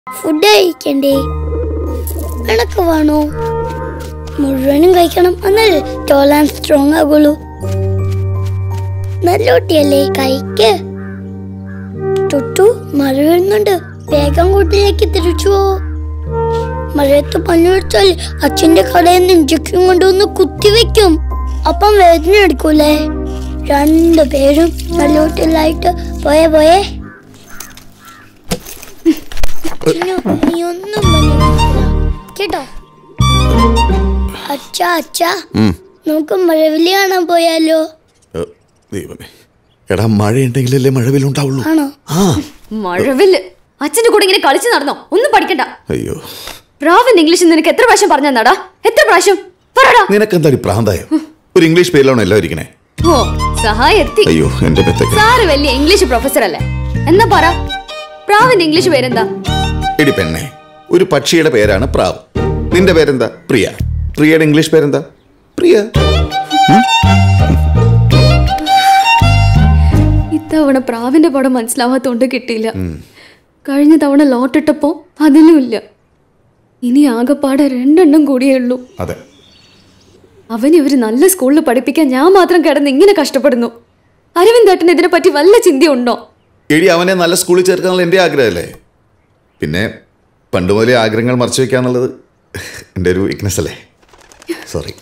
Food കഴിക്കണ്ടേ എനക്ക് വേണോ മുഴുവനും കഴിക്കണം എന്നല്ലേ ടോൾ ആൻഡ് സ്ട്രോങ് ആകുള്ളൂ നല്ല കുട്ടിയല്ലേ കഴിക്ക് തൊട്ടു മഴ വരുന്നുണ്ട് വേഗം കൂട്ടിലേക്ക് തിരിച്ചു പോ മഴയത്ത് പനി പിടിച്ചാൽ അച്ഛന്റെ കടയിൽ നിന്ന് ഇഞ്ചക്ഷൻ കൊണ്ടുവന്ന് കുത്തിവെക്കും അപ്പം വേദന എടുക്കൂലേ രണ്ടു പേരും നല്ല കുട്ടികളായിട്ട് പോയേ പോയേ ചിന്നു, നീ ഒന്നും പണിയെടുക്കില്ല. കേട്ടോ അച്ഛാ അച്ഛാ ഉം. നമുക്ക് മഴവില് കാണാൻ പോയാലോ ഏ, ദൈവമേ എടാ മഴയുണ്ടെങ്കിലല്ലേ മഴവിലുണ്ടാവുള്ളൂ ആണോ ആ മഴവില് അച്ഛന്റെ കൂടെ ഇങ്ങനെ കളിച്ചു നടന്നോ ഒന്നും പഠിക്കണ്ട അയ്യോ പ്രാവിന്റെ ഇംഗ്ലീഷ് നിനക്ക് എത്ര പ്രാവശ്യം പറഞ്ഞു തന്നാടാ എത്ര പ്രാവശ്യം പറടാ നിനക്കെന്താടി പ്രാന്തായോ ഒരു ഇംഗ്ലീഷ് പേരിലാണോ എല്ലാം ഇരിക്കണേ ഓ സഹായം എത്തി അയ്യോ എന്റെ പെത്തൊക്കെ സാറ് വലിയ ഇംഗ്ലീഷ് പ്രൊഫസർ അല്ലേ എന്നാ പറ പ്രാവിന്റെ ഇംഗ്ലീഷ് പേരെന്താ എടി പെണ്ണെ ഒരു പക്ഷിയുടെ പേരാണ് പ്രാവ് നിന്റെ പേരെന്താ പ്രിയ പ്രിയയുടെ ഇംഗ്ലീഷ് പേരെന്താ പ്രിയ ഇത്തവണ പ്രാവിന്റെ പടം മനസ്സിലാവാത്തോണ്ട് കിട്ടിയില്ല കഴിഞ്ഞ തവണ ലോട്ടിട്ടപ്പോ അതിലും ഇല്ല ഇനി ആകെപ്പാടെ രണ്ടെണ്ണം കൂടിയേ ഉള്ളൂ അതെ അവൻ ഇവര് നല്ല സ്കൂളിൽ പഠിപ്പിക്കാൻ ഞാൻ മാത്രം കിടന്ന് ഇങ്ങനെ കഷ്ടപ്പെടുന്നു അരവിന്ദേട്ടന് ഇതിനെ പറ്റി വല്ല ചിന്തയുണ്ടോ എടി അവനെ നല്ല സ്കൂളിൽ ചേർക്കാന്നുള്ള എൻ്റെ ആഗ്രഹമല്ലേ പിന്നെ പണ്ട് മുതലേ ആഗ്രഹങ്ങൾ മറച്ചു വെക്കാന്നുള്ളത് എൻ്റെ ഒരു വീക്ക്നെസ് അല്ലേ സോറി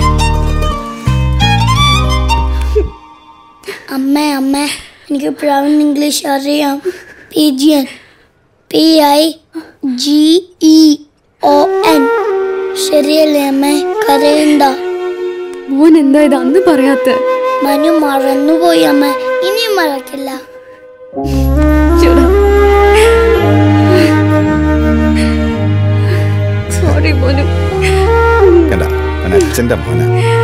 അമ്മേ അമ്മേ എനിക്ക് പ്രാവീൺ ഇംഗ്ലീഷ് അറിയാം P G N P I G E O N ശരിയല്ലേ അമ്മേ കരയണ്ട മോൻ എന്താ ഇത് അന്ന് പറയാത്ത മനു മറന്നുപോയി അമ്മ ഇനിയും മറക്കില്ല സോറി മോനും കണ്ട അവൻ അച്ഛൻ്റെ മോന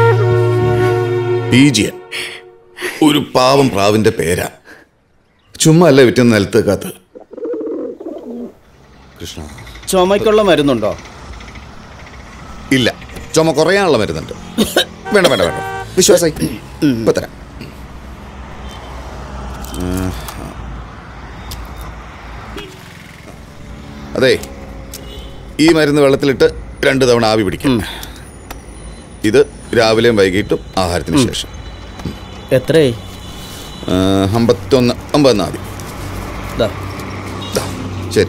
പീജിയൻ ഒരു പാവം പ്രാവിന്റെ പേരാ ചുമ്മാ അല്ലേ വിറ്റുന്ന നിലത്ത് കാത്ത് കൃഷ്ണ ചുമയ്ക്കുള്ള മരുന്നുണ്ടോ ഇല്ല ചുമ കുറയാനുള്ള മരുന്നുണ്ട് വേണ്ട വേണ്ട വേണ്ട വിശ്വാസായി ഇപ്പൊ തരാം ഉം. അതെ ഈ മരുന്ന് വെള്ളത്തിലിട്ട് രണ്ട് തവണ ആവി പിടിക്കും ഇത് രാവിലെയും വൈകിട്ടും ആഹാരത്തിന് ശേഷം എത്രയായി ആ, അമ്പത്തൊന്ന് അമ്പതെന്നാ മതി ദാ. ദാ, ശരി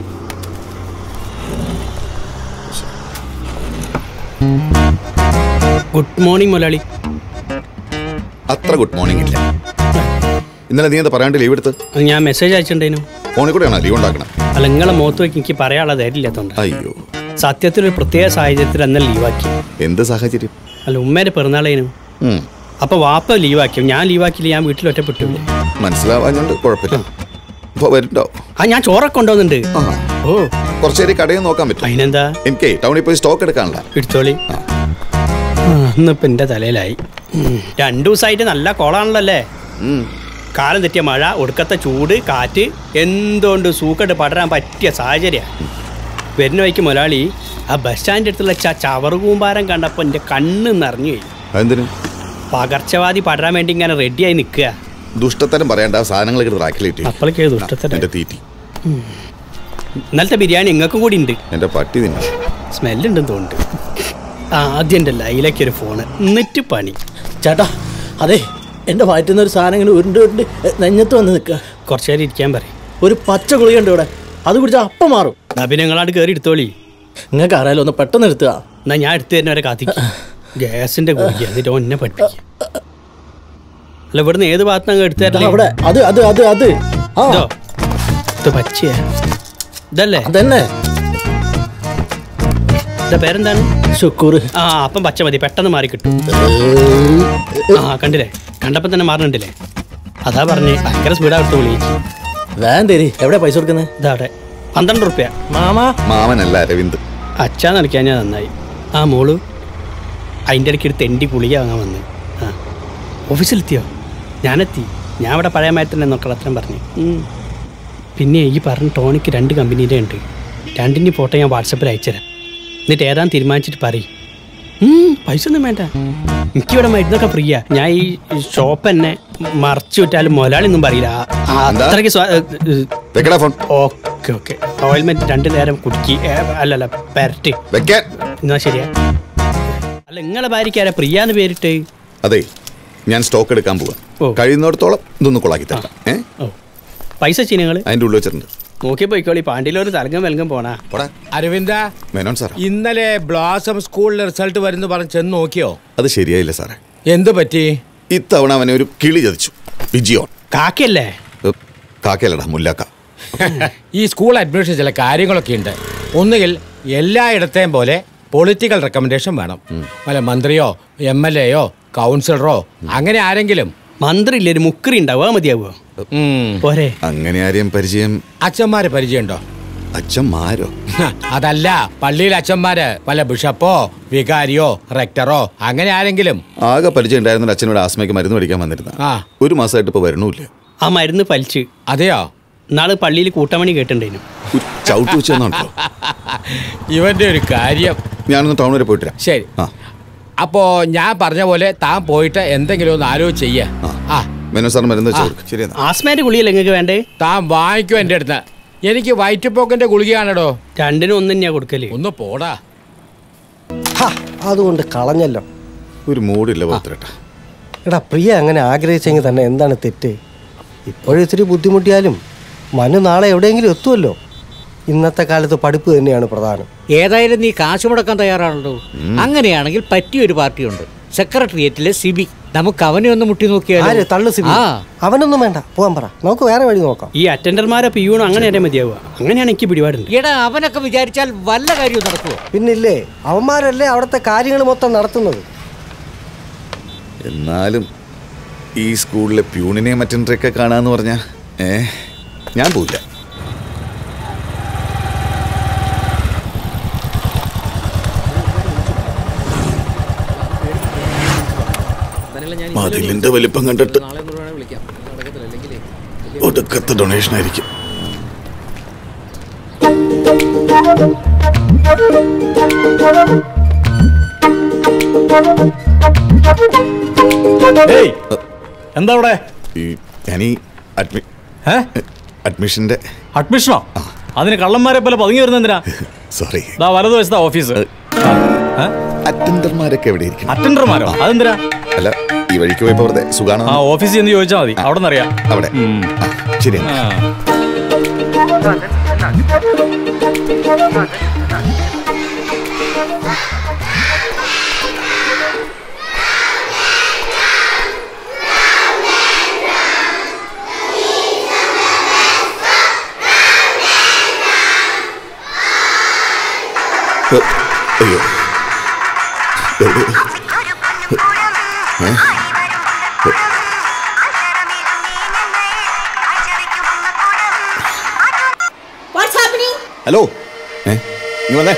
ഗുഡ് മോർണിംഗ് മുതലാളി അത്ര ഗുഡ് മോർണിംഗ് ഇല്ല ഇന്നലെ നീ എന്താ പറയാണ്ട് ലീവ് എടുത്ത് അത് ഞാൻ മെസ്സേജ് അയച്ചിട്ടുണ്ടേനു ഫോണിൽ കൂടെയാണോ ലീവ് ഉണ്ടാക്കണം അല്ല നിങ്ങളെ മുഖത്ത് നോക്കി എനിക്ക് പറയാനുള്ള ധൈര്യമില്ലാത്തതുകൊണ്ട് അയ്യോ സത്യത്തിൽ ഒരു പ്രത്യേക സാഹചര്യത്തിൽ അന്ന് ലീവാക്കി എന്ത് സാഹചര്യം അല്ല ഉമ്മേൻ്റെ പിറന്നാളേനു ഉം, അപ്പോൾ വാപ്പ ലീവാക്കി ഞാൻ ലീവാക്കിയില്ല ഞാൻ വീട്ടിൽ ഒറ്റപ്പെട്ടില്ലേ മനസ്സിലാവാഞ്ഞോണ്ട് കുഴപ്പമില്ല ഇപ്പോൾ വരുന്നുണ്ടോ ആ ഞാൻ ചോറൊക്കെ കൊണ്ടുവന്നിട്ടുണ്ട് ആ ഓ കുറച്ച് നേരം കടയിൽ നോക്കാൻ പറ്റും അതിനെന്താ എനിക്ക് ടൗണിൽ പോയി സ്റ്റോക്ക് എടുക്കാനുള്ള എടുത്തോളി ആ. ആ, ഇന്നിപ്പോൾ എൻ്റെ തലയിലായി ഉം. രണ്ടു ദിവസമായിട്ട് നല്ല കോളാണല്ലോ അല്ലേ ഉം. കാലം തെറ്റിയ മഴ ഒടുക്കത്തെ ചൂട് കാറ്റ് എന്തുകൊണ്ട് സൂക്കട്ട് പടരാൻ പറ്റിയ സാഹചര്യമാണ് വരുന്ന വഴിക്ക് മുതലാളി ആ ബസ് സ്റ്റാൻഡിൻ്റെ അടുത്തുള്ള ച ചവറ് കൂമ്പാരം കണ്ടപ്പോൾ എൻ്റെ കണ്ണ് നിറഞ്ഞു കഴിഞ്ഞു അതെന്തിനു പകർച്ചവാദി പടരാൻ വേണ്ടി ഇങ്ങനെ റെഡിയായി നിൽക്കുക ദുഷ്ടത്തരം പറയണ്ട സാധനങ്ങൾ എടുത്ത് റാക്കിലേറ്റ് അപ്പോഴേക്ക് ദുഷ്ടത്തരം എന്റെ തീറ്റി ഇന്നലത്തെ ബിരിയാണി നിങ്ങൾക്കും കൂടി ഉണ്ട് എന്റെ പട്ടി തിന്നു സ്മെല്ലുണ്ടെന്ന് തോന്നുന്നുണ്ട് ആ ആദ്യം എൻ്റെ ലൈലയ്ക്ക് ഒരു ഫോണ് എന്നിട്ട് പണി ചേട്ടാ അതെ എൻ്റെ വയറ്റുന്ന ഒരു സാധനം ഇങ്ങനെ ഉരുണ്ട് ഉരുണ്ട് നെഞ്ഞത്ത് വന്ന് നിൽക്കുക കുറച്ച് നേരം ഇരിക്കാൻ പറയും ഒരു പച്ച ഗുളികയുണ്ട് ഇവിടെ അത് കുടിച്ചാൽ അപ്പം മാറും എന്നാ പിന്നെ നിങ്ങളാട് കയറി എടുത്തോളി നിങ്ങൾക്ക് അറിയാലോ ഒന്ന് പെട്ടെന്ന് എടുത്തുക എന്നാ ഞാൻ എടുത്തു തരുന്നവരെ കാത്തിക്കും ഗ്യാസിന്റെ ഗുളിക എന്നിട്ട് ഒന്നെ പഠിപ്പിക്കും അല്ല ഇവിടുന്ന് ഏത് ഭാഗത്തുനിന്ന് എടുത്തു ദാ തരല്ലേ അവിടെ അത് അത് അത് അത് ആ ഇതോ ഇത് പച്ചയാ ഇതല്ലേ അതന്നെ ഇതാ പേരെന്താണ് ശുക്കൂർ ആ അപ്പം പച്ച മതി പെട്ടെന്ന് മാറി കിട്ടും ആ കണ്ടില്ലേ കണ്ടപ്പം തന്നെ മാറണുണ്ടില്ലേ അതാ പറഞ്ഞേ ഭയങ്കര സ്പീഡാ എടുത്ത് വിളിച്ചു വേന്തേരി എവിടെ പൈസ കൊടുക്കുന്നത് ഇതാടെ പന്ത്രണ്ട് റുപ്യ മാമാ മാമനല്ല അരവിന്ദ് അച്ഛാ നനയ്ക്കാൻ ഞാൻ നന്നായി ആ മോള് അതിൻ്റെ ഇടയ്ക്ക് ഒരു തെണ്ടി ഗുളിക വാങ്ങാൻ വന്നു ആ ഓഫീസിലെത്തിയോ ഞാനെത്തി ഞാൻ ഇവിടെ പഴയ മയത്തിൻ്റെ നോക്കളത്രം പറഞ്ഞു ഉം. പിന്നെ ഈ പറഞ്ഞ ടോണിക്ക് രണ്ട് കമ്പനീൻ്റെ ഉണ്ട് രണ്ടിൻ്റെ ഫോട്ടോ ഞാൻ വാട്സപ്പിൽ അയച്ചുതരാം എന്നിട്ട് ഏതാന്ന് തീരുമാനിച്ചിട്ട് പറയും ഉം, പൈസ ഒന്നും വേണ്ട എനിക്കിവിടെ മരുന്നൊക്കെ ഫ്രീയാ ഞാൻ ഈ ഷോപ്പ് തന്നെ മറച്ചു വിട്ടാലും മുതലാളി ഒന്നും പറയില്ല ആ- ആ എന്താ? അത്രയ്ക്ക് സ്വാ- ഏ, ഏ, വെക്കടാ ഫോൺ ഒക്കെ ഓക്കെ ഓക്കെ ഓയിൽമെന്റ് രണ്ട് നേരം കുടുക്കി ഏ, അല്ലല്ല പെരട്ടി വെക്കാൻ എന്നാ ശരിയാ അല്ല നിങ്ങളെ ഭാര്യയ്ക്കാരാ പ്രിയാന്ന് പേരിട്ട് അതെ ഞാൻ സ്റ്റോക്ക് എടുക്കാൻ ഓ. പോവാ കഴിയുന്നിടത്തോളം ഇതൊന്ന് കൊളാക്കി തരാം ഏ ഓ പൈസ വെച്ചി നിങ്ങൾ അതിൻ്റെ ഉള്ളിൽ വെച്ചിട്ടുണ്ട് നോക്കി പോയിക്കോളി പാണ്ടിയിലൊരു തലങ്കം വെലങ്കം പോണാ പോടാ അരവിന്ദ മേനോൻ സാർ ഇന്നലെ ബ്ലോസം സ്കൂളിലെ റിസൾട്ട് വരുന്നു പറഞ്ഞ് ചെന്ന് നോക്കിയോ അത് ശരിയായില്ല സാറേ എന്ത് പറ്റി ഇത്തവണ അവനെ ഒരു കിളി ചതിച്ചു വിജിയോൺ കാക്കയല്ലേ ഏ, കാക്കയല്ലടാ മുല്ലാക്ക ഈ സ്കൂൾ അഡ്മിഷൻ ചില കാര്യങ്ങളൊക്കെ ഉണ്ട് ഒന്നുകിൽ എല്ലായിടത്തെയും പോലെ പൊളിറ്റിക്കൽ റെക്കമെൻഡേഷൻ വേണം വല്ല മന്ത്രിയോ എം എൽ എയോ കൗൺസിലറോ അങ്ങനെ ആരെങ്കിലും മന്ത്രി ഇല്ലേ ഒരു മുക്കറി ഉണ്ടാവുക മതിയാവുക ഉം. പോരെ അങ്ങനെ ആരെയും പരിചയം അച്ഛന്മാരെ പരിചയമുണ്ടോ അച്ഛന്മാരോ ഹ, അതല്ല പള്ളിയിൽ അച്ഛന്മാര് വല്ല ബിഷപ്പോ വികാരിയോ റെക്ടറോ അങ്ങനെ ആരെങ്കിലും ആകെ പരിചയം ഉണ്ടായിരുന്ന അച്ഛനോട് ആസ്മയ്ക്ക് മരുന്ന് മേടിക്കാൻ വന്നിരുന്ന ആ. ഒരു മാസമായിട്ട് ഇപ്പോൾ വരണമില്ല ആ മരുന്ന് പലിച്ച് അതെയോ നാളെ പള്ളിയിൽ കൂട്ടമണി കേട്ടിട്ടുണ്ടായിരുന്നു ഒരു ചവിട്ട് വെച്ച് തന്നാണല്ലോ ഇവന്റെ ഒരു കാര്യം ഞാനൊന്ന് ടൗൺ വരെ പോയിട്ട് വരാം. ശരി ആ അപ്പോ ഞാൻ പറഞ്ഞ പോലെ താൻ പോയിട്ട് എന്തെങ്കിലും ഒന്ന് ആലോചിച്ച് ചെയ്യ ആ മേനോ സാർ മരുന്ന് വെച്ച് കൊടുക്കും ശരി എന്നാ ആസ്മേന്റെ ഗുളിയല്ലേ നിങ്ങൾക്ക് വേണ്ടേ താൻ വാങ്ങിക്കും എൻ്റെ അടുത്ത് എനിക്ക് വയറ്റുപോക്കിന്റെ ഗുളികയാണടോ രണ്ടിനും ഒന്ന് തന്നെയാ കൊടുക്കല് ഒന്ന് പോടാ ഹ, അതുകൊണ്ട് കളഞ്ഞല്ലോ ഒരു മൂടില്ല പുറത്തിരട്ടെ എടാ പ്രിയ അങ്ങനെ ആഗ്രഹിച്ചെങ്കിൽ തന്നെ എന്താണ് തെറ്റ് ഇപ്പോഴും ഇത്തിരി ബുദ്ധിമുട്ടിയാലും മനു നാളെ എവിടെയെങ്കിലും എത്തുമല്ലോ ഇന്നത്തെ കാലത്ത് പഠിപ്പ് തന്നെയാണ് പ്രധാനം ഏതായാലും നീ കാശ് മുടക്കാൻ തയ്യാറാണല്ലോ അങ്ങനെയാണെങ്കിൽ പറ്റിയൊരു പാർട്ടിയുണ്ട് സെക്രട്ടേറിയറ്റിലെ സിബി നമുക്ക് അവനെ ഒന്ന് മുട്ടി ആര് നോക്കിയാലോ തള്ളു സിബി ആ അവനൊന്നും വേണ്ട പോകാൻ പറ നമുക്ക് വേറെ വഴി നോക്കാം ഈ അറ്റൻഡർമാരെ പിയൂണും അങ്ങനെ തന്നെ മതിയാവുക അങ്ങനെയാണ് എനിക്ക് പിടിപാടുണ്ട് എടാ അവനൊക്കെ വിചാരിച്ചാൽ വല്ല കാര്യവും നടക്കുമോ പിന്നില്ലേ അവന്മാരല്ലേ അവിടുത്തെ കാര്യങ്ങൾ മൊത്തം നടത്തുന്നത് എന്നാലും ഈ സ്കൂളിലെ പ്യൂണിനെയും മറ്റൊക്കെ കാണാന്ന് പറഞ്ഞാ ഏ ഞാൻ പോയില്ല മതിലിന്റെ വലിപ്പം കണ്ടിട്ട് ഒടുക്കത്തെ ഡൊണേഷൻ ആയിരിക്കും ഏയ് എന്താ അവിടെ ഈ ഞാൻ ഈ അഡ്മി ഏ അഡ്മിഷന്റെ അഡ്മിഷനോ അതിന് കള്ളന്മാരെ പോലെ പതുങ്ങി വരുന്ന എന്തിനാ സോറി ദാ വലതുവശത്താ ഓഫീസ് അറ്റൻഡർമാരൊക്കെ എവിടെ ഇരിക്കണം അറ്റൻഡർമാരോ അതെന്തിനാ അല്ല ഈ വഴിക്ക് പോയപ്പോ വെറുതെ സുഖാണോ ആ ഓഫീസിൽ എന്ന് ചോദിച്ചാൽ മതി അവിടെ നിന്ന് അറിയാം അവിടെ ഉം. ആ, ശരി ആ. ഏ, അയ്യോ എവിടെ? ഏ? ഹലോ ഏ നീ വന്നേ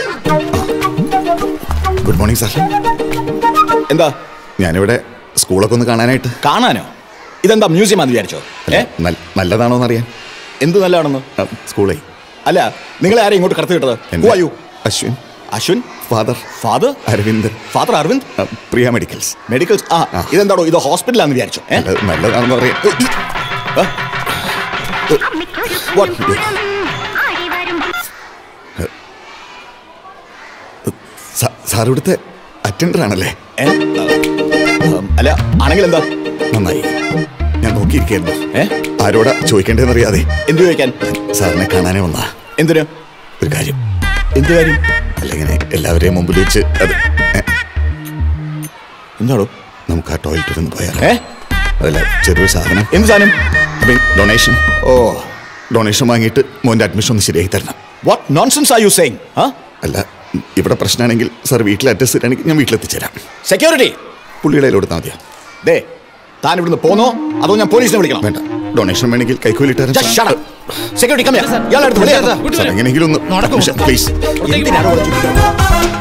ഗുഡ് മോർണിംഗ് സാർ എന്താ ഞാനിവിടെ സ്കൂളൊക്കെ ഒന്ന് കാണാനായിട്ട് കാണാനോ ഇതെന്താ മ്യൂസിയം ആണെന്ന് വിചാരിച്ചോ ഏ നൽ- നല്ലതാണോ എന്നറിയാൻ എന്ത് നല്ലതാണെന്ന് ആ, സ്കൂളേ അല്ല നിങ്ങളെ ആരെയും ഇങ്ങോട്ട് കടത്തി വിട്ടത് എന്റെ Who are you? Ashwin Ashwin father father Aravindan father Aravind ആ, പ്രിയ മെഡിക്കൽസ് മെഡിക്കൽസ് ആ ആ. ഇതെന്താണോ ഇത് ഹോസ്പിറ്റലാണെന്ന് വിചാരിച്ചോ ഏ? നല്ലത് നല്ലതാണെന്ന് അറിയാൻ ആ? What? സാ- സാർ ഇവിടുത്തെ അറ്റൻഡർ ആണല്ലേ ഏ? ഉം, അല്ല ആണെങ്കിൽ എന്താ നന്നായി ഞാൻ നോക്കിയിരിക്കായിരുന്നു ഏ? ആരോടാ ചോദിക്കേണ്ടതെന്നറിയാതെ എന്ത് ചോദിക്കാൻ സാറിനെ കാണാനേ വന്നാ എന്തിന് ഒരു കാര്യം എന്ത് കാര്യം അല്ല ഇങ്ങനെ എല്ലാവരെയും മുമ്പിൽ വെച്ച് അത് ഏ, എന്താണോ നമുക്ക് ആ ടോയ്ലറ്റിൽ ഒന്ന് പോയാലോ ഏ അതല്ല ചെറിയൊരു സാധനം എന്ത് സാധനം ഡൊണേഷൻ ഓ ഡൊണേഷൻ വാങ്ങിയിട്ട് മോൻ്റെ അഡ്മിഷൻ ഒന്ന് ശരിയാക്കി തരണം what nonsense are you saying ആ അല്ല ഇവിടെ പ്രശ്നമാണെങ്കിൽ സാർ വീട്ടിൽ അഡ്രസ് തരാണെങ്കിൽ ഞാൻ വീട്ടിലെത്തിച്ചേരാം സെക്യൂരിറ്റി പുള്ളിയുടെ കയ്യിൽ കൊടുത്താൽ മതിയോ ദേ താൻ ഇവിടുന്ന് പോന്നോ അതോ ഞാൻ പോലീസിനെ വിളിക്കണം വേണ്ട ഡൊണേഷൻ വേണമെങ്കിൽ കൈക്കൂലിട്ട് തരാം Just shut up. Security, come here. ഇയാളെ അടുത്ത് വിളിയാ. സാർ എങ്ങനെയെങ്കിലും ഒന്ന് നടക്കൂ. പ്ലീസ് എന്തിനാണ് ഇവിടെ ചുറ്റിക്കുന്നത്?